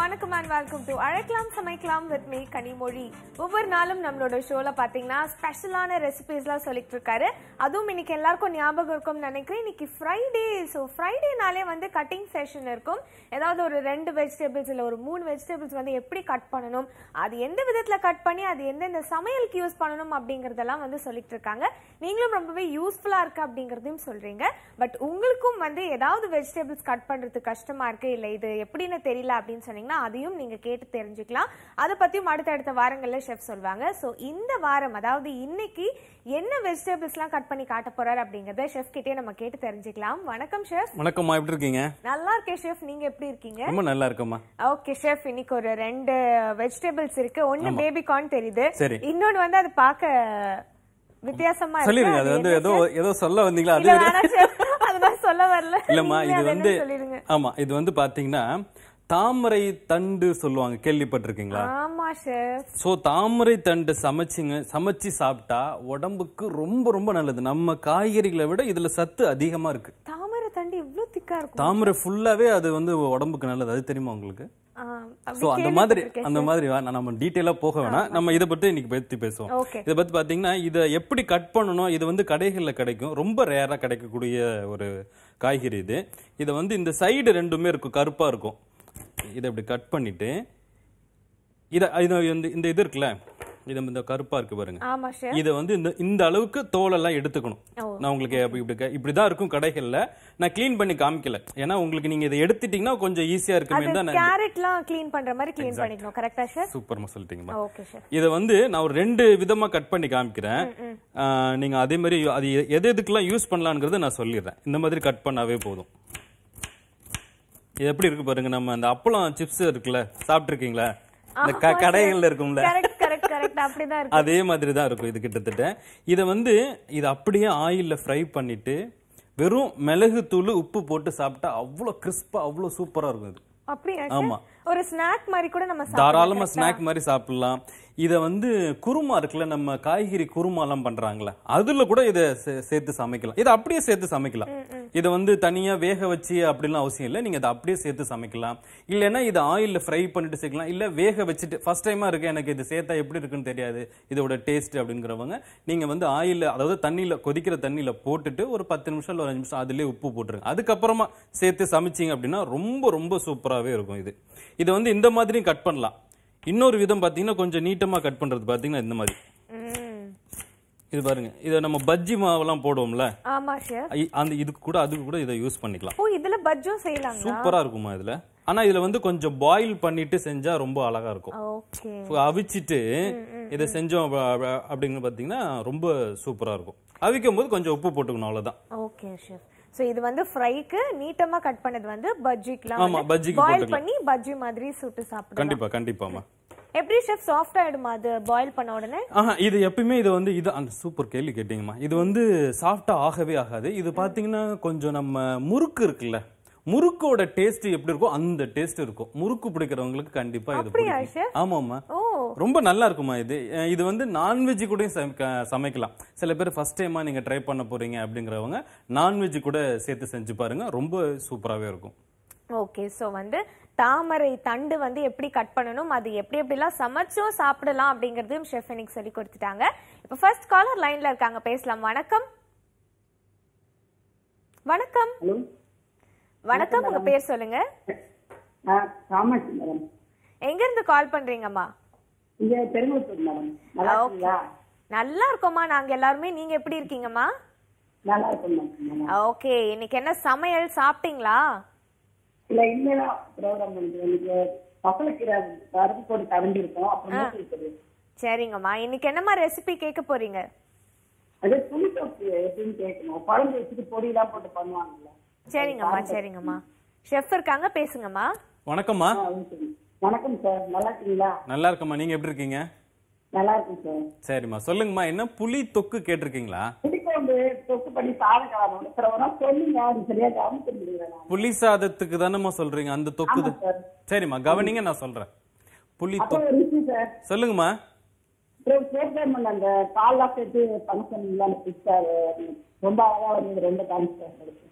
வணக்கம் and welcome to அழைக்கலாம் சமைக்கலாம் வித் மீ கனிமொழி ஒவ்வொரு நாளும் நம்மளோட ஷோல பாத்தீங்கன்னா ஸ்பெஷலான ரெசிபிஸ்லாம் சொல்லிட்டு இருக்காரு அதுவும் இன்னைக்கு எல்லாருக்கும் ஞாபகம் இருக்கும்னு நினைக்கிறேன் இன்னைக்கு ஃப்ரைடே ஸோ ஃப்ரைடேனாலே வந்து கட்டிங் செஷன் இருக்கும் ஏதாவது ஒரு ரெண்டு வெஜிடபிள்ஸ் இல்லை ஒரு மூணு வெஜிடபிள்ஸ் வந்து எப்படி கட் பண்ணணும் அது எந்த விதத்துல கட் பண்ணி அது எந்தெந்த சமையலுக்கு யூஸ் பண்ணணும் அப்படிங்கறதெல்லாம் வந்து சொல்லிட்டு இருக்காங்க நீங்களும் ரொம்பவே யூஸ்ஃபுல்லா இருக்கு அப்படிங்கறதையும் சொல்றீங்க பட் உங்களுக்கும் வந்து ஏதாவது வெஜிடபிள்ஸ் கட் பண்றது கஷ்டமா இருக்கு இல்ல இது எப்படின்னு தெரியல அப்படின்னு சொன்னீங்கன்னா அதையும் நீங்க கேட்டு தெரிஞ்சுக்கலாம் அதை பத்தியும் அடுத்தடுத்த வாரங்கள்ல ஷெஃப் சொல்லுவாங்க சோ இந்த வாரம் அதாவது இன்னைக்கு என்ன வெஜிடபிள்ஸ் எல்லாம் கட் பண்ணி காட்ட போறாரு அப்படிங்கறத ஷெஃப் கிட்டே நம்ம கேட்டு தெரிஞ்சுக்கலாம் வணக்கம் ஷெஃப் வணக்கம்மா எப்படி இருக்கீங்க நல்லா இருக்கேன் ஷெஃப் நீங்க எப்படி இருக்கீங்க ரொம்ப நல்லா இருக்கம்மா ஓகே ஷெஃப் இன்னைக்கு ஒரு ரெண்டு வெஜிடபிள்ஸ் இருக்கு ஒன்னு பேபி கார்ன் தெரியுது சரி. இன்னொன்னு வந்து அது பார்க்க வித்தியாசமா இருக்கு சொல்லிருங்க அது அது வந்து என்ன ஏதோ ஏதோ சொல்ல வந்தீங்களா அது இல்ல வேணாம் chef. அதுதான் சொல்ல வரல இல்லம்மா நீங்களே இது அதை வந்து என்ன சொல்லிடுங்க ஆமா இது வந்து பாத்தீங்கன்னா தாமரை தண்டு சொல்லுவாங்க கேள்விப்பட்டிருக்கீங்களா ஆமா ஷெஃப் சோ தாமரை தண்டு சமைச்சிங்க சமைச்சு சாப்பிட்டா உடம்புக்கு ரொம்ப ரொம்ப நல்லது நம்ம காய்கறிகளை விட இதுல சத்து அதிகமா இருக்கு தாமரை தண்டு இவ்ளோ திக்கா இருக்கும் தாமரை ஃபுல்லாவே அது வந்து உடம்புக்கு நல்லது அது தெரியுமா உங்களுக்கு ஆ, அப்படி சோ அந்த மாதிரி கேள்விப்பட்டிருக்கேன். அந்த மாதிரி வா- நான் நம்ம டீட்டெயிலா போக வேணாம் நம்ம இதை பத்தி இன்னைக்கு பத்தி பேசுவோம் ஓகே இதை பத்தி பாத்தீங்கன்னா இதை எப்படி கட் பண்ணணும் இது வந்து கடைகள்ல கிடைக்கும் ரொம்ப ரேரா கிடைக்கக்கூடிய ஒரு காய்கறி இது இதை வந்து இந்த சைடு ரெண்டுமே இருக்கும் கருப்பா இருக்கும் இதை இப்படி கட் பண்ணிட்டு இதை இது வந்து இந்த இது இருக்குல்ல இது இந்த கருப்பா இருக்கு பாருங்க ஆமா ஷெஃப் இதை வந்து இந்த இந்த அளவுக்கு தோலெல்லாம் எடுத்துக்கணும் ஓ. நான் உங்களுக்கு இப்படி இப்படி இப்படிதான் இருக்கும் கடைகள்ல நான் க்ளீன் பண்ணி காமிக்கல ஏன்னா உங்களுக்கு நீங்க இதை எடுத்துட்டீங்கன்னா கொஞ்சம் ஈஸியா இருக்குமே அது தான் நான் கேரட்லாம் க்ளீன் பண்ற மாதிரி க்ளீன் பண்ணிக்கணும் கரெக்டா ஷெஃப் சூப்பர்மா சொல்லிட்டீங்கம்மா ஓகே ஷெஃப் இதை வந்து நான் ஒரு ரெண்டு விதமா கட் பண்ணி காமிக்கிறேன் ஆஹ் நீங்க அதே மாதிரி அது எ- எது எதுக்கெல்லாம் யூஸ் பண்ணலாங்கிறத நான் சொல்லிடுறேன் இந்த மாதிரி கட் பண்ணாவே போதும் இது எப்படி இருக்கு பாருங்க நம்ம அந்த அப்பளம் சிப்ஸ் இருக்குல்ல சாப்பிட்டுருக்கீங்களா இந்த க- கடைகள்ல இருக்கும்ல கரெக்ட் கரெக்ட் கரெக்ட் அப்படிதான் இருக்கு அதே மாதிரி தான் இருக்கும் இது கிட்டத்தட்ட இதை வந்து இது அப்படியே ஆயில்ல ஃப்ரை பண்ணிட்டு வெறும் மிளகு தூள் உப்பு போட்டு சாப்பிட்டா அவ்வளோ கிறிஸ்பா அவ்வளோ சூப்பரா இருக்கும் இது அப்படியா ஆமா. chef? ஒரு ஸ்நாக் மாதிரி கூட நம்ம சாப்பிடலாம் தாராளமா ஸ்நாக் மாதிரி சாப்பிடலாம் இத வந்து குருமா இருக்குல்ல நம்ம காய்கறி குருமா எல்லாம் பண்றாங்கல்ல அதுல கூட இத சே- சேர்த்து சமைக்கலாம் இதை அப்படியே சேர்த்து சமைக்கலாம் இத வந்து தனியா வேக வச்சு அப்படிலாம் அவசியம் இல்லை நீங்க இதை அப்படியே சேர்த்து சமைக்கலாம் இல்லைன்னா இதை ஆயில்ல ஃப்ரை பண்ணிட்டு சேர்க்கலாம் இல்ல வேக வச்சுட்டு ஃபர்ஸ்ட் டைமா இருக்கு எனக்கு இது சேர்த்தா எப்படி இருக்குன்னு தெரியாது இதோட டேஸ்ட் அப்படிங்கிறவங்க நீங்க வந்து ஆயில்ல அதாவது தண்ணியில கொதிக்கிற தண்ணியில போட்டுட்டு ஒரு பத்து நிமிஷம் இல்ல ஒரு அஞ்சு நிமிஷம் அதுலயே உப்பு போட்டுருங்க அதுக்கப்புறமா சேர்த்து சமைச்சீங்க அப்படின்னா ரொம்ப ரொம்ப சூப்பராகவே இருக்கும் இது இதை வந்து இந்த மாதிரியும் கட் பண்ணலாம் இன்னொரு விதம் பார்த்தீங்கன்னா கொஞ்சம் நீட்டமா கட் பண்றது பார்த்தீங்கன்னா இந்த மாதிரி ம். இது பாருங்க இதை நம்ம பஜ்ஜி மாவெல்லாம் போடுவோம்ல ஆமா ஷெஃப் ஐ- அந்த இதுக்கு கூட அதுக்கு கூட இதை யூஸ் பண்ணிக்கலாம் ஓ இதுல பஜ்ஜும் செய்யலாங்களா சூப்பரா இருக்குமா இதுல ஆனா இதுல வந்து கொஞ்சம் பாயில் பண்ணிட்டு செஞ்சா ரொம்ப அழகா இருக்கும் ஓகே So, அவிச்சிட்டு இதை செஞ்சோம் அப்ப- அப்ப- அப்படின்னு பார்த்தீங்கன்னா ரொம்ப சூப்பரா இருக்கும் அவிக்கும் போது கொஞ்சம் உப்பு போட்டுக்கணும் அவ்வளவுதான் ஓகே ஷெஃப் சோ இது வந்து ஃப்ரைக்கு நீட்டமா கட் பண்ணது வந்து பஜ்ஜிக்குலாம் ஆமா, பஜ்ஜிக்கு பாயில் போட்டுக்கலாம். பண்ணி பஜ்ஜி மாதிரி சுட்டு சாப்பிடலாம் கண்டிப்பா கண்டிப்பாமா எப்படி ஷெஃப் சாஃப்ட் ஆயிடுமா அது பாயில் பண்ண உடனே ஆஹா இது எப்பயுமே இது வந்து இது அந்த சூப்பர் கேள்வி கேட்டீங்கம்மா இது வந்து சாஃப்டா ஆகவே ஆகாது இது பாத்தீங்கன்னா கொஞ்சம் நம்ம முறுக்கு இருக்குல்ல முறுக்கோட டேஸ்ட் எப்படி இருக்கோ அந்த டேஸ்ட் இருக்கும் முறுக்கு பிடிக்கிறவங்களுக்கு கண்டிப்பா இது அப்படியா, பிடிக்கும் chef? ஆமாம்மா ஓ ரொம்ப நல்லா இருக்குமா இது அஹ் இது வந்து நான்வெஜ் கூட சமைக்க- சமைக்கலாம் சில பேர் ஃபர்ஸ்ட் டைமா நீங்க ட்ரை பண்ண போறீங்க அப்படிங்கிறவங்க நான்வெஜ் கூட சேர்த்து செஞ்சு பாருங்க ரொம்ப சூப்பராகவே இருக்கும் ஓகே சோ வந்து தாமரை தண்டு வந்து எப்படி கட் பண்ணணும் அது எப்படி எப்படிலாம் சமைச்சும் சாப்பிடலாம் அப்படிங்கறதையும் ஷெஃப் எனக்கு சொல்லி கொடுத்துட்டாங்க இப்போ ஃபர்ஸ்ட் காலர் லைன்ல இருக்காங்க பேசலாம் வணக்கம் வணக்கம் ஹலோ வணக்கம் உங்க பேர் சொல்லுங்க ஆ காமாட்சி மேடம் எங்க இருந்து கால் பண்றீங்கம்மா இங்க பெருங்குளத்தூர் மேடம் நல்லா இருக்கீங்களா நல்லா இருக்கோம்மா நாங்க எல்லாருமே நீங்க எப்படி இருக்கீங்கம்மா நல்லா இருக்கும் மேடம் ஓகே இன்னைக்கு என்ன சமையல் சாப்பிட்டீங்களா இல்ல இனிமேதான் ப்ரோக்ராம் பண்ணிக்கிறேன் இன்னைக்கு பசலக்கீரை பருப்பு போட்டு கரண்டி இருக்கோம் அப்புறம் மூக்கு இருக்குது சரிங்கம்மா இன்னைக்கு என்னம்மா ரெசிபி கேட்க போறீங்க அதே புளி தொக்கு எப்படின்னு கேட்கணும் குழம்பு வச்சுட்டு பொடியெல்லாம் போட்டு பண்ணுவாங்கல்ல சரிங்கம்மா சரிங்கம்மா ஷெஃப் இருக்காங்க பேசுங்கம்மா வணக்கம்மா ஆ, ஓகே. வணக்கம் சார் நல்லா இருக்கீங்களா நல்லா இருக்கம்மா நீங்க எப்படி இருக்கீங்க நல்லா இருக்கும் சார் சரிம்மா சொல்லுங்கம்மா என்ன புளி தொக்கு கேட்டிருக்கீங்களா புளிக்குழம்பு தொக்கு பண்ணி சாதம் கலந்து சார் ஒரு நாள் சொன்னீங்க அது சரியா கவனிக்க முடியல நான் புளி சாதத்துக்கு தானேம்மா சொல்றீங்க அந்த தொக்கு ஆமா தான். சார் சரிம்மா கவனிங்க நான் சொல்றேன் புளி அப்புறம் தொக்கு ஒரு விஷயம் சார் சொல்லுங்கம்மா அப்புறம் ப்ரோக்ராம் அந்த கால்லாம் சேர்த்து பண்ண சொன்னீங்களா அந்த பிக்சர் ரொம்ப அழகா வந்து ரொம்ப தேங்க்ஸ் சார்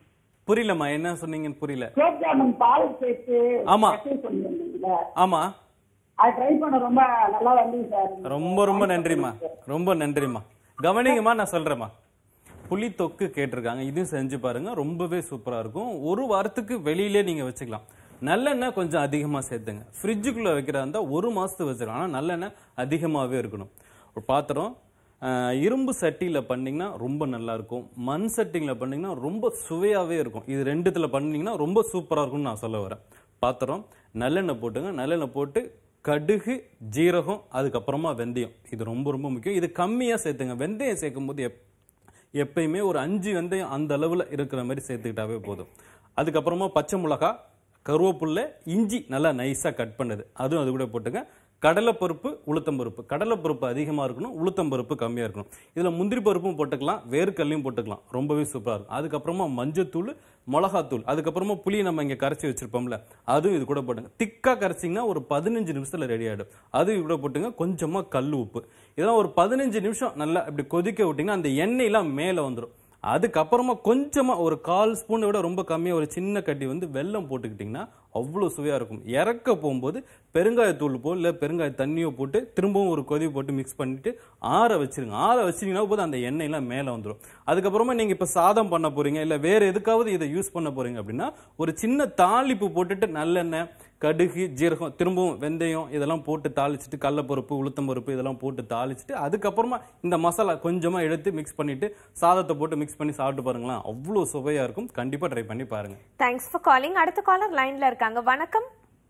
புரியலம்மா என்ன சொன்னீங்கன்னு புரியல குலோப் ஜாமுன் பால் சேர்த்து ஆமா. ரசம் சொல்லியிருந்தீங்களா ஆமா அது ட்ரை பண்ண ரொம்ப நல்லா வந்து சார் ரொம்ப ரொம்ப நன்றிம்மா ரொம்ப நன்றிம்மா கவனிங்கம்மா நான் சொல்றேம்மா புளி தொக்கு கேட்டிருக்காங்க இதையும் செஞ்சு பாருங்க ரொம்பவே சூப்பரா இருக்கும் ஒரு வாரத்துக்கு வெளியிலே நீங்க வச்சுக்கலாம் நல்லெண்ணெய் கொஞ்சம் அதிகமா சேர்த்துங்க ஃப்ரிட்ஜுக்குள்ள வைக்கிறதா இருந்தா ஒரு மாசத்துக்கு வச்சிருக்கலாம் ஆனா நல்லெண்ணெய் அதிகமாவே இருக்கணும் ஒரு பாத்திரம் ஆஹ், இரும்பு சட்டியில பண்ணீங்கன்னா ரொம்ப நல்லா இருக்கும் மண் சட்டியில பண்ணீங்கன்னா ரொம்ப சுவையாவே இருக்கும் இது ரெண்டுத்துல பண்ணீங்கன்னா ரொம்ப சூப்பரா இருக்கும்னு நான் சொல்ல வரேன் பாத்திரம் நல்லெண்ணெய் போட்டுங்க நல்லெண்ணெய் போட்டு கடுகு ஜீரகம் அதுக்கப்புறமா வெந்தயம் இது ரொம்ப ரொம்ப முக்கியம் இது கம்மியா சேர்த்துங்க வெந்தயம் சேர்க்கும் போது எப் எப்பயுமே ஒரு அஞ்சு வெந்தயம் அந்த அளவுல இருக்கிற மாதிரி சேர்த்துக்கிட்டாவே போதும் அதுக்கப்புறமா பச்சை மிளகா கருவேப்புல்லை இஞ்சி நல்லா நைஸா கட் பண்ணது அதுவும் அது கூட போட்டுங்க கடலைப்பருப்பு உளுத்தம்பருப்பு கடலைப்பருப்பு அதிகமாக இருக்கணும் உளுத்தம்பருப்பு கம்மியாக இருக்கணும் இதில் முந்திரி பருப்பும் போட்டுக்கலாம் வேர்க்கல்லையும் போட்டுக்கலாம் ரொம்பவே சூப்பராக இருக்கும் அதுக்கப்புறமா மஞ்சத்தூள் மிளகாத்தூள் அதுக்கப்புறமா புளி நம்ம இங்கே கரைச்சி வச்சிருப்போம்ல அதுவும் இது கூட போட்டுங்க திக்காக கரைச்சிங்கன்னா ஒரு பதினஞ்சு நிமிஷத்தில் ரெடி ஆகிடும் அதுவும் இது கூட போட்டுங்க கொஞ்சமாக கல் உப்பு இதெல்லாம் ஒரு பதினஞ்சு நிமிஷம் நல்லா இப்படி கொதிக்க விட்டிங்கன்னா அந்த எண்ணெயெல்லாம் மேலே வந்துடும் அதுக்கப்புறமா கொஞ்சமா ஒரு கால் ஸ்பூனை விட ரொம்ப கம்மியா ஒரு சின்ன கட்டி வந்து வெல்லம் போட்டுக்கிட்டிங்கன்னா அவ்வளோ சுவையா இருக்கும் இறக்க போகும்போது பெருங்காயத்தூள் போ இல்லை பெருங்காய தண்ணியோ போட்டு திரும்பவும் ஒரு கொதி போட்டு மிக்ஸ் பண்ணிட்டு ஆற வச்சிருங்க ஆற வச்சிங்கன்னா போது அந்த எண்ணெயெல்லாம் மேலே வந்துடும் அதுக்கப்புறமா நீங்க இப்ப சாதம் பண்ண போறீங்க இல்ல வேற எதுக்காவது இதை யூஸ் பண்ண போறீங்க அப்படின்னா ஒரு சின்ன தாளிப்பு போட்டுட்டு நல்லெண்ணெய் கடுகு ஜீரகம் திரும்பவும் வெந்தயம் இதெல்லாம் போட்டு தாளிச்சிட்டு கடலப்பருப்பு உளுத்தம்பருப்பு இதெல்லாம் போட்டு தாளிச்சிட்டு அதுக்கப்புறமா இந்த மசாலா கொஞ்சமா எடுத்து மிக்ஸ் பண்ணிட்டு சாதத்தை போட்டு மிக்ஸ் பண்ணி சாப்பிட்டு பாருங்களேன் அவ்வளோ சுவையா இருக்கும் கண்டிப்பா ட்ரை பண்ணி பாருங்க தேங்க்ஸ் ஃபார் காலிங் அடுத்த காலர் லைன்ல இருக்காங்க வணக்கம்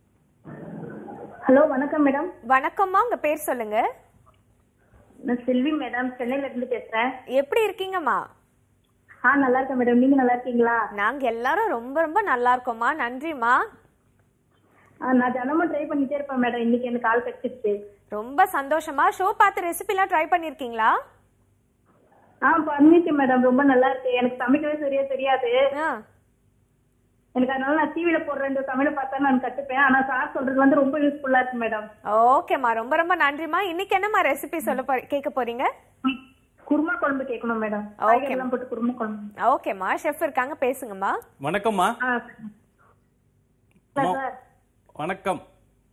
ஹலோ வணக்கம் மேடம் வணக்கம்மா உங்க பேர் சொல்லுங்க நான் செல்வி மேடம் சென்னையில இருந்து பேசுறேன் எப்படி இருக்கீங்கம்மா ஆ நல்லா இருக்கேன் மேடம் நீங்க நல்லா இருக்கீங்களா நாங்க எல்லாரும் ரொம்ப ரொம்ப நல்லா இருக்கோம்மா நன்றிம்மா ஆ, நான் தினமும் ட்ரை பண்ணிட்டே இருப்பேன் மேடம் இன்னைக்கு எனக்கு கால் கிடைச்சிருச்சு ரொம்ப சந்தோஷமா ஷோ பார்த்து ரெசிபிலாம் ட்ரை பண்ணிருக்கீங்களா ஆ பண்ணிருக்கேன் மேடம் ரொம்ப நல்லா இருக்கு எனக்கு சமைக்கவே சரியா தெரியாது ஆ எனக்கு அதனால நான் டிவில போடுற இந்த சமையலை பார்த்தா நான் கத்துப்பேன் ஆனா சார் சொல்றது வந்து ரொம்ப யூஸ்ஃபுல்லா இருக்கு மேடம் ஓகேம்மா ரொம்ப ரொம்ப நன்றிம்மா இன்னைக்கு என்னம்மா ரெசிபி சொல்ல போறீ கேட்க போறீங்க குருமா குழம்பு கேட்கணும் மேடம் Okay. காய்கறிலாம் போட்டு குருமா குழம்பு ஓகேம்மா ஷெஃப் இருக்காங்க பேசுங்கம்மா வணக்கம்மா ஆ சார் சார் வணக்கம்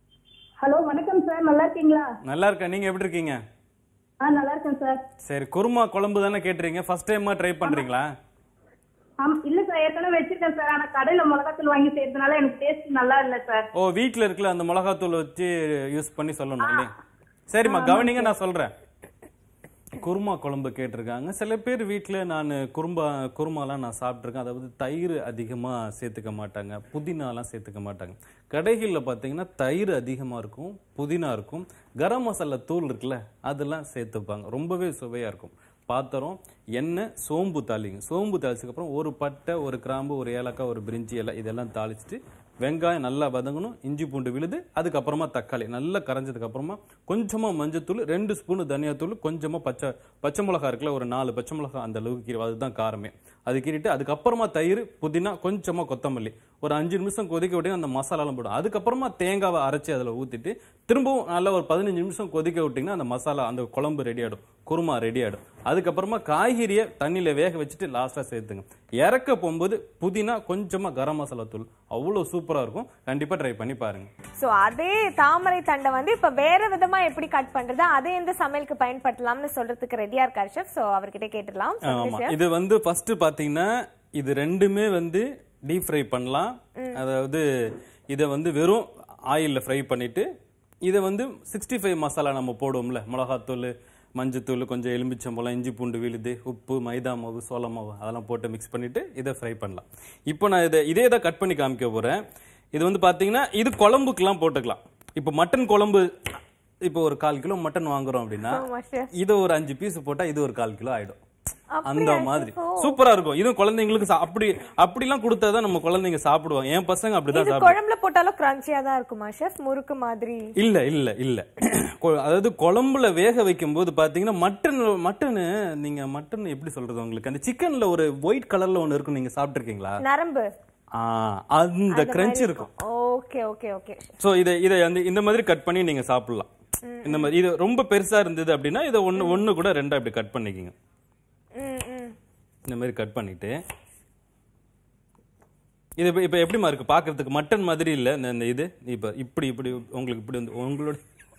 ஹலோ வணக்கம் சார் நல்லா இருக்கீங்களா நல்லா இருக்கேன் நீங்க எப்படி இருக்கீங்க ஆ நல்லா இருக்கேன் சார் சரி குருமா குழம்பு தானே கேட்டுறீங்க ஃபர்ஸ்ட் டைமா ட்ரை பண்றீங்களா ஆம் இல்ல சார் ஏற்கனவே வச்சிருக்கேன் சார் ஆனா கடையில மிளகாத்தூள் வாங்கி செய்யறதுனால எனக்கு டேஸ்ட் நல்லா இல்ல சார் ஓ வீட்ல இருக்குல்ல அந்த மிளகாத்தூள் வச்சு யூஸ் பண்ணி சொல்லணும் இல்லையா சரிம்மா கவனிங்க நான் சொல்றேன் குருமா குழம்பு கேட்டிருக்காங்க சில பேர் வீட்டில் நான் குரும்பா குருமாலாம் நான் சாப்பிட்ருக்கேன் அதாவது தயிர் அதிகமாக சேர்த்துக்க மாட்டாங்க புதினாலாம் சேர்த்துக்க மாட்டாங்க கடைகளில் பார்த்தீங்கன்னா தயிர் அதிகமாக இருக்கும் புதினா இருக்கும் கரம் மசாலா தூள் இருக்குல்ல அதெல்லாம் சேர்த்துப்பாங்க ரொம்பவே சுவையாக இருக்கும் பாத்திரம் எண்ணெய் சோம்பு தாளிங்க சோம்பு தாளிச்சதுக்கப்புறம் ஒரு பட்டை ஒரு கிராம்பு ஒரு ஏலக்காய் ஒரு பிரிஞ்சி இலை இதெல்லாம் தாளிச்சிட்டு வெங்காயம் நல்லா வதங்கணும் இஞ்சி பூண்டு விழுது அதுக்கப்புறமா தக்காளி நல்லா கரைஞ்சதுக்கு அப்புறமா கொஞ்சமா மஞ்சத்தூள் ரெண்டு ஸ்பூனு தனியாத்தூள் கொஞ்சமா பச்சை பச்சை மிளகா இருக்குல்ல ஒரு நாலு பச்சை மிளகா அந்த அளவுக்கு கீரை அதுதான் காரமே அது கீறிட்டு அதுக்கப்புறமா தயிர் புதினா கொஞ்சமா கொத்தமல்லி ஒரு அஞ்சு நிமிஷம் கொதிக்க விட்டு அந்த மசாலாலாம் போடும் அதுக்கப்புறமா தேங்காவை அரைச்சி அதில் ஊற்றிட்டு திரும்பவும் நல்லா ஒரு பதினஞ்சு நிமிஷம் கொதிக்க விட்டிங்கன்னா அந்த மசாலா அந்த குழம்பு ரெடி ஆகிடும் குருமா ரெடி ஆகிடும் அதுக்கப்புறமா காய்கறியை தண்ணியில் வேக வச்சுட்டு லாஸ்ட்டாக சேர்த்துங்க இறக்க போகும்போது புதினா கொஞ்சமாக கரம் மசாலா தூள் அவ்வளோ சூப்பராக இருக்கும் கண்டிப்பாக ட்ரை பண்ணி பாருங்க சோ அதே தாமரை தண்டை வந்து இப்ப வேற விதமா எப்படி கட் பண்றது அதை எந்த சமையலுக்கு பயன்படுத்தலாம்னு சொல்றதுக்கு ரெடியா இருக்காரு ஷெஃப் சோ அவர்கிட்ட கேட்டுடலாம் சொல்லுங்க ஆமா chef. இது வந்து ஃபர்ஸ்ட் பாத்தீங்கன்னா இது ரெண்டுமே வந்து டீப் ஃப்ரை பண்ணலாம் அதாவது இதை வந்து வெறும் ஆயில்ல ஃப்ரை பண்ணிட்டு இதை வந்து சிக்ஸ்டி ஃபைவ் மசாலா நம்ம போடுவோம்ல மிளகாத்தூள் மஞ்சத்தூள் கொஞ்சம் எலுமிச்சம்பழம் இஞ்சி பூண்டு விழுது உப்பு மைதா மாவு சோள மாவு அதெல்லாம் போட்டு மிக்ஸ் பண்ணிட்டு இதை ஃப்ரை பண்ணலாம் இப்போ நான் இதை இதே தான் கட் பண்ணி காமிக்க போறேன் இது வந்து பாத்தீங்கன்னா இது குழம்புக்குலாம் போட்டுக்கலாம் இப்போ மட்டன் குழம்பு இப்போ ஒரு கால் கிலோ மட்டன் வாங்குறோம் அப்படின்னா ஆமா chef. இதை ஒரு அஞ்சு பீஸ் போட்டா இது ஒரு கால் கிலோ ஆயிடும் அந்த அப்படியா மாதிரி chef? ஓ. சூப்பரா இருக்கும் இதுவும் குழந்தைங்களுக்கு சா- அப்படி அப்படிலாம் கொடுத்தாதான் நம்ம குழந்தைங்க சாப்பிடுவாங்க என் பசங்க அப்படிதான் இது சாப்பிடுவாங்க குழம்புல போட்டாலும் கிரன்ச்சியா தான் இருக்குமா ஷெஃப் முறுக்கு மாதிரி இல்ல இல்ல இல்ல கொ- அதாவது குழம்புல வேக வைக்கும் போது பாத்தீங்கன்னா மட்டன் மட்டனு நீங்க மட்டன் எப்படி சொல்றது உங்களுக்கு அந்த சிக்கன்ல ஒரு ஒயிட் கலர்ல ஒண்ணு இருக்கும் நீங்க சாப்பிட்டிருக்கீங்களா நரம்பு ஆ, அந்த கிரன்ச் இருக்கும் ஓகே ஓகே ஓகே சோ இதை இதை வந்து இந்த மாதிரி கட் பண்ணி நீங்க சாப்பிடலாம் இந்த மாதிரி இது ரொம்ப பெருசா இருந்தது அப்படின்னா இதை ஒண்ணு ஒண்ணு கூட ரெண்டா இப்படி கட் பண்ணிக்கிங்க ம் ம் இந்த மாதிரி கட் பண்ணிட்டு இது இப்ப- இப்ப எப்படிமா இருக்கு பாக்குறதுக்கு மட்டன் மாதிரி இல்ல இந்த இந்த இது இப்ப இப்படி இப்படி உங்களுக்கு இப்படி வந்து உங்களோட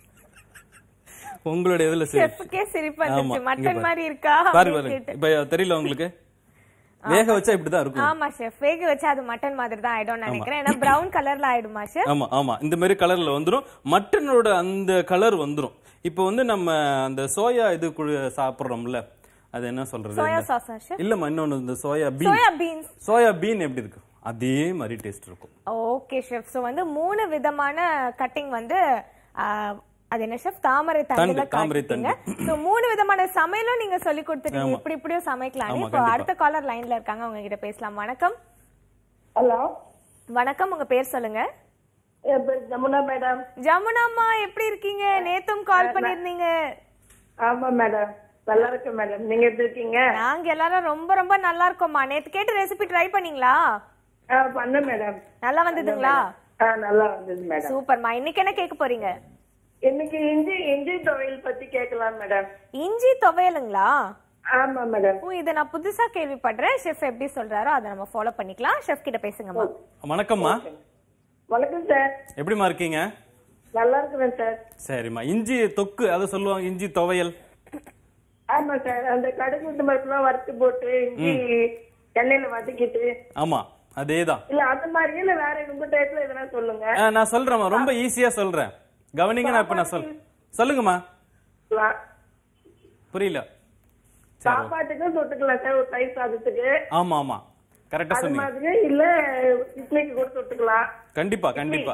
உங்களோட இதுல சரி செஃப்க்கே சிரிப்பு ஆமா, வந்துச்சு இங்க மட்டன் பாரு. மாதிரி இருக்கா பாரு அப்படின்னு பாரு கேட்டு. இப்ப தெரியல உங்களுக்கு வேக வச்சா இப்படிதான் இருக்கும் ஆமா ஷெஃப் வேக வச்சு அது மட்டன் மாதிரி தான் ஆயிடும் நினைக்கிறேன் ஏன்னா பிரவுன் கலர்ல ஆயிடுமா ஷெஃப் ஆமா ஆமா இந்த மாதிரி கலர்ல வந்துரும் மட்டனோட அந்த கலர் வந்துரும் இப்போ வந்து நம்ம அந்த சோயா இது கு- சாப்பிடுறோம்ல அது என்ன சொல்றது சோயா இந்த- சாஸா ஷெஃப் இல்லம்மா இன்னொன்னு இந்த soya bean soya beans soya bean எப்படி இருக்கு அதே மாதிரி டேஸ்ட் இருக்கும் ஓகே ஷெஃப் சோ வந்து மூணு விதமான கட்டிங் வந்து ஆ, அது என்ன ஷெஃப் தாமரை தண்டுல தண்டு, தாமரை காட்டிட்டீங்க சோ மூணு விதமான சமையலும் நீங்க சொல்லி கொடுத்துட்டீங்க ஆமா. இப்படி இப்படியும் சமைக்கலாம் ஆமா, இப்போ கண்டிப்பா. அடுத்த காலர் லைன்ல இருக்காங்க அவங்க கிட்ட பேசலாம் வணக்கம் ஹலோ வணக்கம் உங்க பேர் சொல்லுங்க என் பேர் ஜமுனா மேடம் ஜமுனாம்மா எப்படி இருக்கீங்க நேத்தும் கால் பண்ணிருந்தீங்க ஆமா மேடம் நல்லா இருக்கேன் மேடம் நீங்க எப்படி இருக்கீங்க நாங்க எல்லாரும் ரொம்ப ரொம்ப நல்லா இருக்கோம்மா நேத்து கேட்டு ரெசிபி ட்ரை பண்ணீங்களா ஆ, பண்ணேன் மேடம் நல்லா வந்ததுங்களா ஆ நல்லா வந்தது மேடம் சூப்பர்மா இன்னைக்கு என்ன கேட்க போறீங்க இன்னைக்கு இஞ்சி இஞ்சி துவையல் பத்தி கேட்கலாம் மேடம் இஞ்சி துவையலுங்களா ஆமா மேடம் ஓ இதை நான் புதுசா கேள்விப்படுறேன் ஷெஃப் எப்படி சொல்றாரோ அதை நம்ம ஃபாலோ பண்ணிக்கலாம் ஷெஃப் கிட்ட பேசுங்கம்மா வணக்கம்மா வணக்கம் சார் எப்படிமா இருக்கீங்க நல்லா இருக்கிறேன் சார் சரிம்மா இஞ்சி தொக்கு அதை சொல்லுவாங்க இஞ்சி துவையல் ஆமா சார் அந்த கடுகு உளுந்து பருப்புலாம் வறுத்து போட்டு இஞ்சி எண்ணெயில வதக்கிட்டு ஆமா அதேதான் இல்ல அந்த மாதிரியே இல்ல வேற உங்க டைப்ல எதனா சொல்லுங்க ஆ, நான் சொல்றேம்மா ரொம்ப ஈஸியா சொல்றேன் கவனிங்க நான் இப்ப நான் சொல் சொல்லுங்கம்மா வா- புரியல சரி சாப்பாட்டுக்கும் தொட்டுக்கலாம் சார் ஒரு தயிர் சாதத்துக்கு ஆமா ஆமா கரெக்டா அது சொன்னீங்க மாதிரி இல்ல இட்லிக்கு கூட தொட்டுக்கலாம் கண்டிப்பா கண்டிப்பா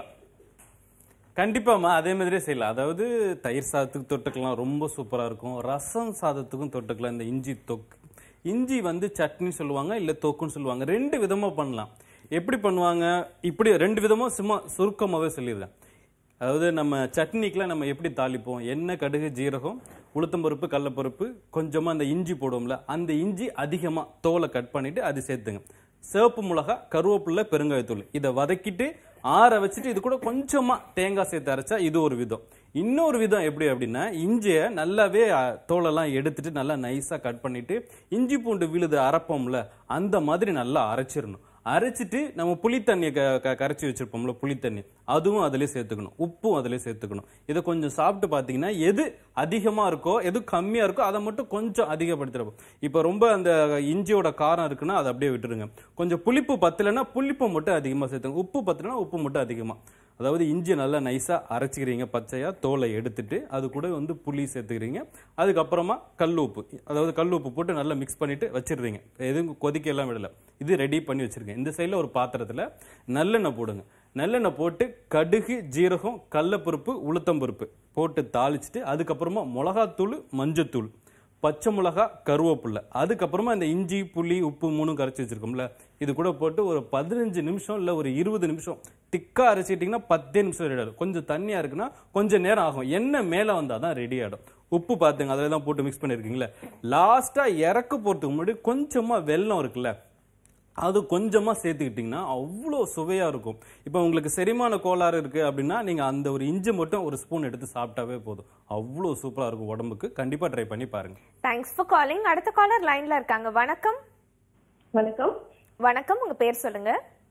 கண்டிப்பாம்மா அதே மாதிரியே செய்யலாம் அதாவது தயிர் சாதத்துக்கு தொட்டுக்கலாம் ரொம்ப சூப்பரா இருக்கும் ரசம் சாதத்துக்கும் தொட்டுக்கலாம் இந்த இஞ்சி தொக்கு இஞ்சி வந்து சட்னி சொல்லுவாங்க இல்ல தொக்குன்னு சொல்லுவாங்க ரெண்டு விதமா பண்ணலாம் எப்படி பண்ணுவாங்க இப்படி ரெண்டு விதமா சும்மா சுருக்கமாவே சொல்லிடுறேன் அதாவது நம்ம சட்னிக்கெலாம் நம்ம எப்படி தாளிப்போம் எண்ணெய் கடுகு ஜீரகம் உளுத்தம்பருப்பு கடலப்பருப்பு கொஞ்சமா அந்த இஞ்சி போடுவோம்ல அந்த இஞ்சி அதிகமா தோலை கட் பண்ணிட்டு அது சேர்த்துங்க சிவப்பு மிளகா கருவேப்பிலை பெருங்காயத்தூள் இதை வதக்கிட்டு ஆற வச்சுட்டு இது கூட கொஞ்சமா தேங்காய் சேர்த்து அரைச்சா இது ஒரு விதம் இன்னொரு விதம் எப்படி அப்படின்னா இஞ்சியை நல்லாவே அ, தோலெல்லாம் எடுத்துட்டு நல்லா நைஸா கட் பண்ணிட்டு இஞ்சி பூண்டு விழுது அரைப்போம்ல அந்த மாதிரி நல்லா அரைச்சிடணும் அரைச்சிட்டு நம்ம புளி தண்ணியை க க- கரைச்சி வச்சிருப்போம்ல புளி தண்ணி அதுவும் அதிலே சேர்த்துக்கணும் உப்பும் அதிலே சேர்த்துக்கணும் இதை கொஞ்சம் சாப்பிட்டு பார்த்தீங்கன்னா எது அதிகமாக இருக்கோ எது கம்மியாக இருக்கோ அதை மட்டும் கொஞ்சம் அதிகப்படுத்திடுவோம் இப்போ ரொம்ப அந்த இஞ்சியோட காரம் இருக்குன்னா அதை அப்படியே விட்டுருங்க கொஞ்சம் புளிப்பு பத்தலைன்னா புளிப்பை மட்டும் அதிகமாக சேர்த்துங்க உப்பு பத்தலைன்னா உப்பு மட்டும் அதிகமாக அதாவது இஞ்சி நல்லா நைஸாக அரைச்சிக்கிறீங்க பச்சையாக தோலை எடுத்துட்டு அது கூட வந்து புளி சேர்த்துக்கிறீங்க அதுக்கப்புறமா கல் உப்பு அதாவது கல் உப்பு போட்டு நல்லா மிக்ஸ் பண்ணிட்டு வச்சிடுறீங்க எதுவும் கொதிக்க எல்லாம் விடல இது ரெடி பண்ணி வச்சிருக்கேன் இந்த சைடில் ஒரு பாத்திரத்தில் நல்லெண்ணெய் போடுங்க நல்லெண்ணெய் போட்டு கடுகு ஜீரகம் கடலப்பருப்பு உளுத்தம்பருப்பு போட்டு தாளிச்சிட்டு அதுக்கப்புறமா மிளகாத்தூள் மஞ்சத்தூள் பச்சை மிளகா கருவேப்பில்லை அதுக்கப்புறமா இந்த இஞ்சி புளி உப்பு மூணும் கரைச்சி வச்சிருக்கோம்ல இது கூட போட்டு ஒரு பதினஞ்சு நிமிஷம் இல்லை ஒரு இருபது நிமிஷம் திக்கா அரைச்சிட்டிங்கன்னா பத்தே நிமிஷம் ரெடி ஆகிடும் கொஞ்சம் தண்ணியா இருக்குன்னா கொஞ்சம் நேரம் ஆகும் எண்ணெய் மேலே வந்தால் தான் ரெடி ஆகிடும் உப்பு பார்த்துங்க அதில் தான் போட்டு மிக்ஸ் பண்ணியிருக்கீங்களே லாஸ்ட்டாக இறக்க போகிறதுக்கு முன்னாடி கொஞ்சமாக வெல்லம் இருக்குல்ல அது கொஞ்சமா சேர்த்துக்கிட்டிங்கன்னா அவ்வளோ சுவையா இருக்கும் இப்போ உங்களுக்கு செரிமான கோளாறு இருக்கு அப்படின்னா நீங்க அந்த ஒரு இஞ்சி மட்டும் ஒரு ஸ்பூன் எடுத்து சாப்பிட்டாவே போதும் அவ்வளோ சூப்பரா இருக்கும் உடம்புக்கு கண்டிப்பா ட்ரை பண்ணி பாருங்க தேங்க்ஸ் ஃபார் காலிங் அடுத்த காலர் லைன்ல இருக்காங்க வணக்கம் வணக்கம் வணக்கம் உங்க பேர் சொல்லுங்க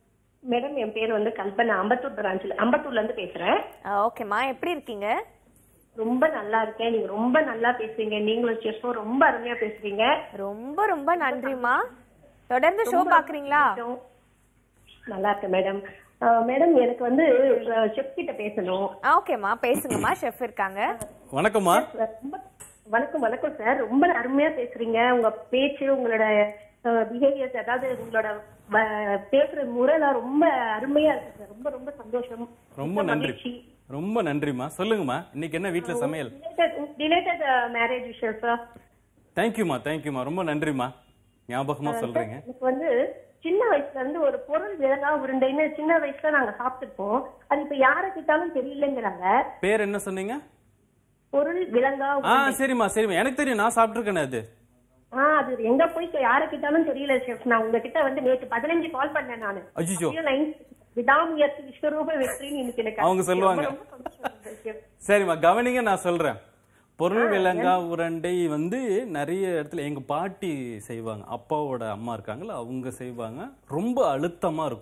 மேடம் என் பேர் வந்து கல்பனா அம்பத்தூர் பிரான்ச்ல அம்பத்தூர்ல இருந்து பேசுறேன் ஓகேம்மா எப்படி இருக்கீங்க ரொம்ப நல்லா இருக்கேன் நீங்க ரொம்ப நல்லா பேசுறீங்க நீங்களும் செஃப்பும் ரொம்ப அருமையா பேசுறீங்க ரொம்ப ரொம்ப நன்றிம்மா தொடர்ந்து ஷோ பாக்குறீங்களா நல்லா இருக்கேன் மேடம் மேடம் எனக்கு வந்து செஃப் கிட்ட பேசணும் ஓகேம்மா பேசுங்கம்மா ஷெஃப் இருக்காங்க வணக்கம்மா ரொம்ப வணக்கம் வணக்கம் சார் ரொம்ப அருமையா பேசுறீங்க உங்க பேச்சு உங்களோட பிஹேவியர்ஸ் அதாவது உங்களோட வ- பேசுற முறைலாம் ரொம்ப அருமையா இருக்கு சார் ரொம்ப ரொம்ப சந்தோஷம் ரொம்ப நன்றி ரொம்ப நன்றிம்மா சொல்லுங்கம்மா இன்னைக்கு என்ன வீட்ல சமையல் ரிலேட்டட் மேரேஜ் விஷயம் சார் தேங்க்யூமா தேங்க்யூமா ரொம்ப நன்றிம்மா ஞாபகமா சொல்றீங்க எனக்கு வந்து சின்ன வயசுல இருந்து ஒரு பொருள் விலங்கா உருண்டைன்னு சின்ன வயசுல நாங்க சாப்பிட்டுருப்போம் அது இப்ப யார கிட்டாலும் தெரியலங்கிறாங்க பேர் என்ன சொன்னீங்க பொருள் விலங்கா ஆ சரிம்மா சரிம்மா எனக்கு தெரியும் நான் சாப்பிட்டுருக்கேனே அது ஆஹ் அது எங்க போய் யார கிட்டாலும் தெரியல செஃப் நான் உங்ககிட்ட வந்து நேற்று பதினஞ்சு கால் பண்ணேன் நானு அஜிஜோ லைன் விடாமுயற்சி விஸ்வரூப வெற்றின்னு இன்னைக்கு எனக்கு அவங்க சொல்லுவாங்க. ரொம்ப ரொம்ப சந்தோஷம் இருந்தது, chef. சரிம்மா கவனிங்க நான் சொல்றேன் பொருள் விலங்கா உருண்டை வந்து நிறைய இடத்துல எங்க பாட்டி செய்வாங்க அப்பாவோட அம்மா இருக்காங்கல்ல அவங்க செய்வாங்க ரொம்ப அழுத்தமா இருக்கும்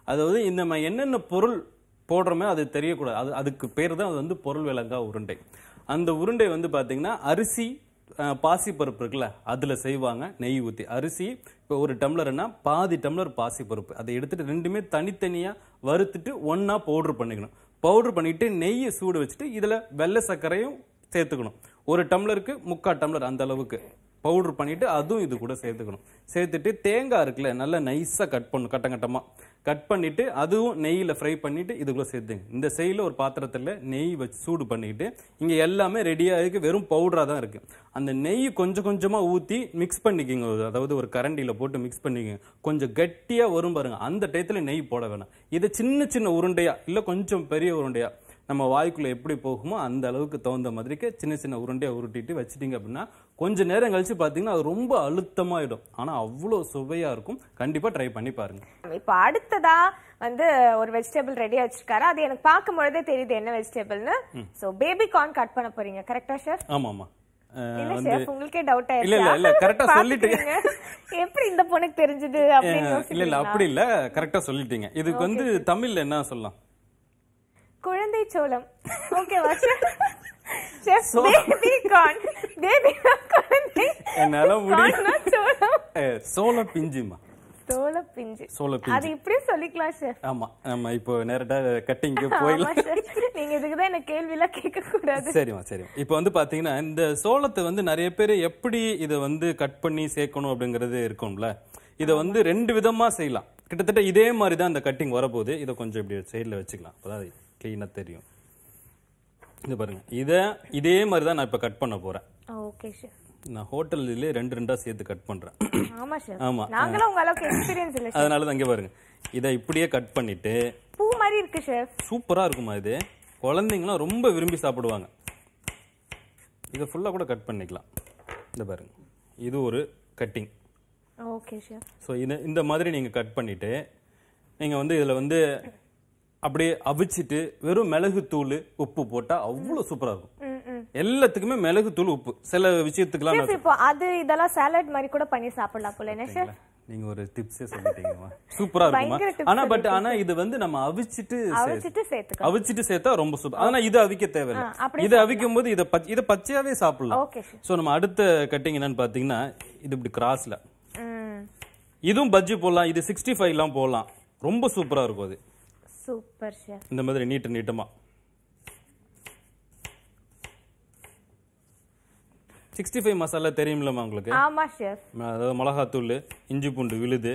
அதாவது இந்த நம்ம என்னென்ன பொருள் போடுறோமோ அது தெரியக்கூடாது அது அதுக்கு பேர் தான் அது வந்து பொருள் விளங்கா உருண்டை அந்த உருண்டை வந்து பாத்தீங்கன்னா அரிசி அஹ், பாசிப்பருப்பு இருக்குல்ல அதுல செய்வாங்க நெய் ஊத்தி அரிசி இப்போ ஒரு டம்ளர்னா பாதி டம்ளர் பாசிப்பருப்பு அதை எடுத்துட்டு ரெண்டுமே தனித்தனியா வறுத்துட்டு ஒண்ணா பவுடர் பண்ணிக்கணும் பவுடர் பண்ணிட்டு நெய்யை சூடு வச்சுட்டு இதுல வெள்ளை சர்க்கரையும் சேர்த்துக்கணும் ஒரு டம்ளருக்கு முக்கால் டம்ளர் அந்த அளவுக்கு பவுடர் பண்ணிட்டு அதுவும் இது கூட சேர்த்துக்கணும் சேர்த்துட்டு தேங்காய் இருக்குல்ல நல்லா நைஸா கட் பண்ணணும் கட்டம் கட்டமா கட் பண்ணிட்டு அதுவும் நெய்யில் ஃப்ரை பண்ணிட்டு இதுக்குள்ள சேர்த்துங்க இந்த சைடில் ஒரு பாத்திரத்தில் நெய் வச்சு சூடு பண்ணிட்டு இங்க எல்லாமே ரெடியாக இருக்கு வெறும் பவுடரா தான் இருக்கு அந்த நெய் கொஞ்சம் கொஞ்சமா ஊத்தி மிக்ஸ் பண்ணிக்கிங்க அதாவது ஒரு கரண்டியில போட்டு மிக்ஸ் பண்ணிக்கிங்க கொஞ்சம் கட்டியா வரும் பாருங்க அந்த டயத்துல நெய் போட வேணாம் இதை சின்ன சின்ன உருண்டையா இல்ல கொஞ்சம் பெரிய உருண்டையா நம்ம வாய்க்குள்ள எப்படி போகுமோ அந்த அளவுக்கு தகுந்த மாதிரிக்கு சின்ன சின்ன உருண்டையா உருட்டிட்டு வச்சிட்டீங்க அப்படின்னா கொஞ்ச நேரம் கழிச்சு பாத்தீங்கன்னா அது ரொம்ப அழுத்தமாயிடும் ஆனா அவ்வளோ சுவையா இருக்கும் கண்டிப்பா ட்ரை பண்ணி பாருங்க இப்போ அடுத்ததா வந்து ஒரு வெஜிடபிள் ரெடியா வச்சிருக்காரு அது எனக்கு பார்க்கும் பொழுதே தெரியுது என்ன வெஜிடபிள்னு சோ பேபி கார்ன் கட் பண்ண போறீங்க கரெக்டா ஷெஃப் ஆமா ஆமா அஹ், இல்ல வந்து ஷெஃப் உங்களுக்கே டவுட் இல்ல, இல்ல, இல்ல, correct ஆ சொல்லிட்டீங்க. எப்படி இந்த பொண்ணுக்கு தெரிஞ்சது அப்படின்னு அஹ், இல்ல இல்ல யோசிக்கிறீங்களா? அப்படி இல்ல கரெக்டா சொல்லிட்டீங்க இதுக்கு வந்து தமிழ்ல என்ன சொல்லலாம் குழந்தை சோளம் ஓகேவா ஷெஃப் பேபி கார்ன் பேபி குழந்தை என்னால முடியும் கார்ன்னா சோளம் அஹ், சோள பிஞ்சுமா சோள பிஞ்சு சோள அது பிஞ்சு இப்படி சொல்லிக்கலாம் ஷெஃப் ஆமா நம்ம இப்போ நேரட்டா கட்டிங்க்கு ஆமா போயிடலாம் chef. நீங்க இதுக்குதான் என்ன கேள்வி எல்லாம் கேட்க கூடாது சரிம்மா சரிம்மா இப்போ வந்து பாத்தீங்கன்னா இந்த சோளத்தை வந்து நிறைய பேர் எப்படி இதை வந்து கட் பண்ணி சேர்க்கணும் அப்படிங்கிறது இருக்கும்ல இதை வந்து ரெண்டு விதமா செய்யலாம் கிட்டத்தட்ட இதே மாதிரி தான் இந்த கட்டிங் வரப்போகுது இதை கொஞ்சம் இப்படி சைடில் வச்சுக்கலாம் அப்பதான் க்ளீனாக தெரியும் இது பாருங்க இதை இதே மாதிரி தான் நான் இப்போ கட் பண்ண போறேன் ஓகே ஷெஃப் நான் ஹோட்டல்லே ரெண்டு ரெண்டா சேர்த்து கட் பண்றேன் ஆமா ஷெஃப் ஆமா. நாங்களும் உங்க அளவுக்கு எக்ஸ்பீரியன்ஸ் இல்ல chef. அதனால தான் இங்கே பாருங்க இதை இப்படியே கட் பண்ணிட்டு பூ மாதிரி இருக்கு ஷெஃப் சூப்பரா இருக்குமா இது குழந்தைங்களாம் ரொம்ப விரும்பி சாப்பிடுவாங்க இதை ஃபுல்லா கூட கட் பண்ணிக்கலாம் இந்த பாருங்க இது ஒரு கட்டிங் ஓகே ஷெஃப் ஸோ இது இந்த மாதிரி நீங்க கட் பண்ணிட்டு நீங்க வந்து இதுல வந்து அப்படியே அவிச்சிட்டு வெறும் மிளகு தூள் உப்பு போட்டா அவ்வளவு சூப்பரா இருக்கும் ம் ம் எல்லாத்துக்குமே மிளகு தூள் உப்பு சில விஷயத்துக்குலாம் ஷெஃப் இப்போ அது இதெல்லாம் சாலட் மாதிரி கூட பண்ணி சாப்பிடலாம் போல என்ன ஷெஃப் நீங்க ஒரு டிப்ஸே சொல்லிட்டீங்கம்மா சூப்பரா இருக்குமா பயங்கர tips ஆனா பட் ஆனா இது வந்து நம்ம அவிச்சிட்டு சே- அவிச்சிட்டு சேர்த்துக்கலாம் அவிச்சிட்டு சேர்த்தா ரொம்ப சூப்பர் ஆனா இது அவிக்க ஆ, தேவையில்லை அப்படியே இதை அவிக்கும் போது இதை பச்ச- இதை பச்சையாவே சாப்பிடலாம் ஓகே ஷெஃப் சோ நம்ம அடுத்த கட்டிங் என்னன்னு பாத்தீங்கன்னா இது இப்படி கிராஸ்ல ம் இதுவும் பஜ்ஜி போடலாம் இது சிக்ஸ்டி ஃபைவ்லாம் போடலாம் ரொம்ப சூப்பரா இருக்கும் அது சூப்பர் ஷெஃப் இந்த மாதிரி நீட்டு நீட்டமா சிக்ஸ்டி ஃபைவ் மசாலா தெரியுமில்லம்மா உங்களுக்கு ஆமா ஷெஃப் அதாவது மிளகாத்தூள் இஞ்சி பூண்டு விழுது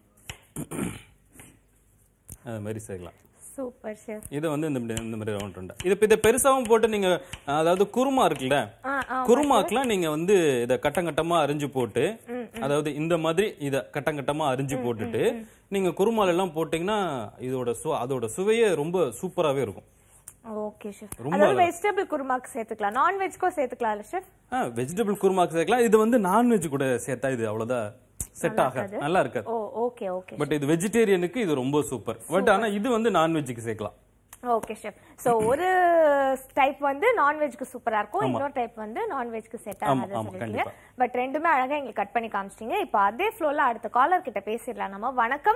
அது மாதிரி செய்யலாம் சூப்பர் ஷெஃப் இதை வந்து இந்த மாதிரி- இந்த மாதிரி ரவுண்ட் ரவுண்டா இது இதை பெருசாவும் போட்டு நீங்க அதாவது குருமா இருக்குல்ல ஆ ஆ குருமாக்கெல்லாம் நீங்க வந்து இத கட்டம் கட்டமா அரிஞ்சு போட்டு அதாவது இந்த மாதிரி இத கட்டம் கட்டமா அரிஞ்சு போட்டுட்டு நீங்க குருமால எல்லாம் போட்டீங்கன்னா இதோட சு அதோட சுவையே ரொம்ப சூப்பராவே இருக்கும் ஓகே ஷெஃப் ரொம்ப அதாவது வெஜிடபிள் குருமாக்கு சேர்த்துக்கலாம் நான்வெஜ்க்கும் சேர்த்துக்கலாம் ஷெஃப் வெஜிடபிள் குருமாக்கு சேர்க்கலாம் இது வந்து நான்வெஜ் கூட சேர்த்தா இது அவ்வளவுதான் செட் ஆகாது நல்லா இருக்காது ஓ ஓகே ஓகே பட் இது வெஜிடேரியனுக்கு இது ரொம்ப சூப்பர் பட் ஆனா இது வந்து நான்வெஜ்ஜுக்கு சேர்க்கலாம் ஓகே ஷெஃப் சோ ஒரு டைப் வந்து நான்வெஜ்க்கு சூப்பரா இருக்கும் இன்னொரு டைப் வந்து நான்வெஜ்க்கு செட் ஆமா, ஆகாது ஆமா, சொல்லிட்டீங்க பட் ரெண்டுமே அழகா எங்களுக்கு கட் பண்ணி காமிச்சிட்டீங்க இப்போ அதே ஃப்ளோல அடுத்த காலர் கிட்ட பேசிடலாம் நம்ம வணக்கம்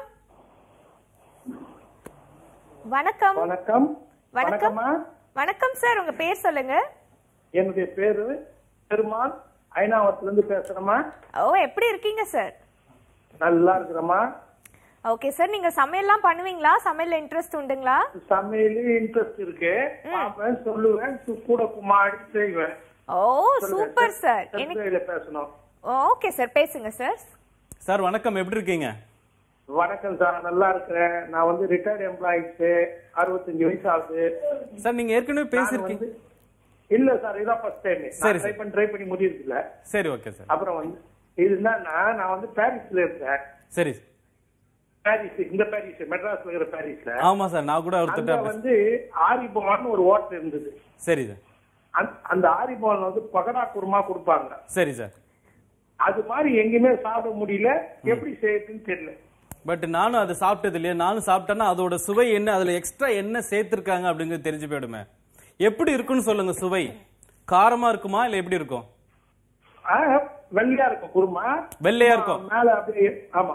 வணக்கம் வணக்கம் வணக்கம் வணக்கம்மா வணக்கம் சார் உங்க பேர் சொல்லுங்க என்னுடைய பேரு பெருமாள் ஐநாவரத்துல இருந்து பேசுறேம்மா ஓ எப்படி இருக்கீங்க சார் நல்லா இருக்கிறேம்மா ஓகே சார் நீங்க சமையல்லாம் பண்ணுவீங்களா சமையல்ல இன்ட்ரெஸ்ட் உண்டுங்களா சமையலு இன்ட்ரெஸ்ட் இருக்கு பார்ப்பேன் சொல்லுவேன் சு- கூட குமாடி செய்வேன் ஓ சூப்பர் சார் எனக்கு சென்னையில பேசணும் ஓகே சார் பேசுங்க சார் சார் வணக்கம் எப்படி இருக்கீங்க வணக்கம் சார் நல்லா இருக்கிறேன் நான் வந்து ரிட்டையர்ட் எம்ப்ளாயிஸ் அறுபத்தஞ்சு வயசு ஆகுது சார் நீங்க ஏற்கனவே நான் பேசிருக்கீங்க வந்து இல்ல சார் இதான் ஃபர்ஸ்ட் டைம் சரி, ட்ரை பண்ணி ட்ரை பண்ணி முடியுது இல்ல சரி ஓகே சார் அப்புறம் வந்து இதுனா நான் வந்து பாரிஸ்ல இருந்தேன் சரி பாரிஸ் இந்த பாரிஸ் மெட்ராஸ்ல இருக்கிற பாரிஸ்ல ஆமா சார் நான் கூட அங்க ஒருத்தட்ட வந்து ஆரிபவன் ஒரு ஹோட்டல் இருந்தது சரி சார் அந்த- அந்த ஆரிபவன் வந்து பகடா குருமா கொடுப்பாங்க சரி சார் அது மாதிரி எங்கேயுமே சாப்பிட முடியல எப்படி செய்யறதுன்னு தெரியல பட் நானும் அதை சாப்பிட்டது இல்லையா நானும் சாப்பிட்டேன்னா அதோட சுவை என்ன அதுல எக்ஸ்ட்ரா என்ன சேர்த்திருக்காங்க அப்படிங்கிறது தெரிஞ்சு போயிடுமே எப்படி இருக்குன்னு சொல்லுங்க சுவை காரமா இருக்குமா இல்ல எப்படி இருக்கும் ஆ, வெள்ளையா இருக்கும் குருமா வெள்ளையா இருக்கும் மேல அப்படியே ஆமா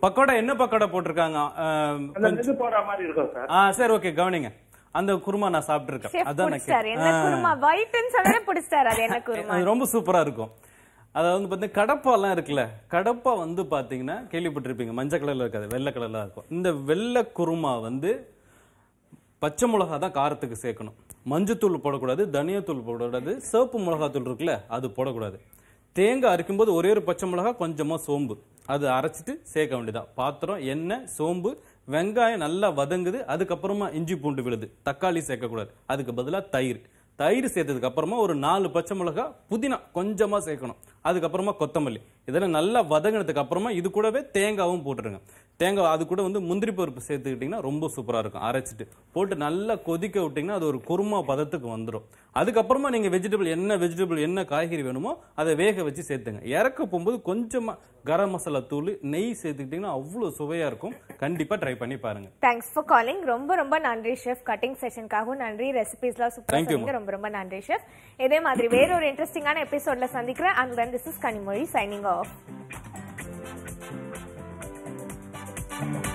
பக்கோடா என்ன பக்கோடா போட்டிருக்காங்க அஹ், அந்த இது போடுற மாதிரி இருக்கும் சார் ஆ சரி ஓகே கவனிங்க அந்த குருமா நான் சாப்பிட்டுருக்கேன் ஷெஃப் அதான் நான் பிடிச்சாரு கேட்டேன். என்ன குருமா ஒயிட்னு சொன்னே பிடிச்சாரு அது என்ன குருமா அது ரொம்ப சூப்பரா இருக்கும் அதாவது வந்து பார்த்தீங்கன்னா கடப்பாலாம் இருக்குல்ல கடப்பா வந்து பாத்தீங்கன்னா கேள்விப்பட்டிருப்பீங்க மஞ்சள் கலர்ல இருக்காது வெள்ளை கலர்ல இருக்கும் இந்த வெள்ளை குருமா வந்து பச்சை மிளகா தான் காரத்துக்கு சேர்க்கணும் மஞ்சத்தூள் போடக்கூடாது தனியாத்தூள் போடக்கூடாது சிவப்பு மிளகாத்தூள் இருக்குல்ல அது போடக்கூடாது தேங்காய் அரைக்கும்போது ஒரே ஒரு பச்சை மிளகா கொஞ்சமா சோம்பு அது அரைச்சிட்டு சேர்க்க வேண்டியதான் பாத்திரம் எண்ணெய் சோம்பு வெங்காயம் நல்லா வதங்குது அதுக்கப்புறமா இஞ்சி பூண்டு விழுது தக்காளி சேர்க்கக்கூடாது அதுக்கு பதிலா தயிர் தயிர் சேர்த்ததுக்கு அப்புறமா ஒரு நாலு பச்சை மிளகா புதினா கொஞ்சமா சேர்க்கணும் அதுக்கப்புறமா கொத்தமல்லி இதெல்லாம் நல்லா வதங்கினதுக்கு அப்புறமா இது கூடவே தேங்காவும் போட்டுருங்க தேங்காய் அது கூட வந்து முந்திரி பருப்பு சேர்த்துக்கிட்டிங்கன்னா ரொம்ப சூப்பரா இருக்கும் அரைச்சிட்டு போட்டு நல்லா கொதிக்க விட்டிங்கன்னா அது ஒரு குருமா பதத்துக்கு வந்துடும் அதுக்கப்புறமா நீங்க வெஜிடபிள் என்ன வெஜிடபிள் என்ன காய்கறி வேணுமோ அதை வேக வச்சு சேர்த்துங்க இறக்க போகும்போது கொஞ்சமா கரம் மசாலா தூள் நெய் சேர்த்துக்கிட்டிங்கன்னா அவ்வளோ சுவையா இருக்கும் கண்டிப்பா ட்ரை பண்ணி பாருங்க தேங்க்ஸ் ஃபார் காலிங் ரொம்ப ரொம்ப நன்றி ஷெஃப் கட்டிங் செஷனுக்காகவும் நன்றி ரெசிபிஸ்லாம் சூப்பரா Thank you, சொன்னீங்க ரொம்ப ரொம்ப நன்றி ஷெஃப் இதே மாதிரி வேற ஒரு இன்ட்ரெஸ்டிங்கான எபிசோட்ல சந்திக்கிறேன் and then this is Kanimozhi signing of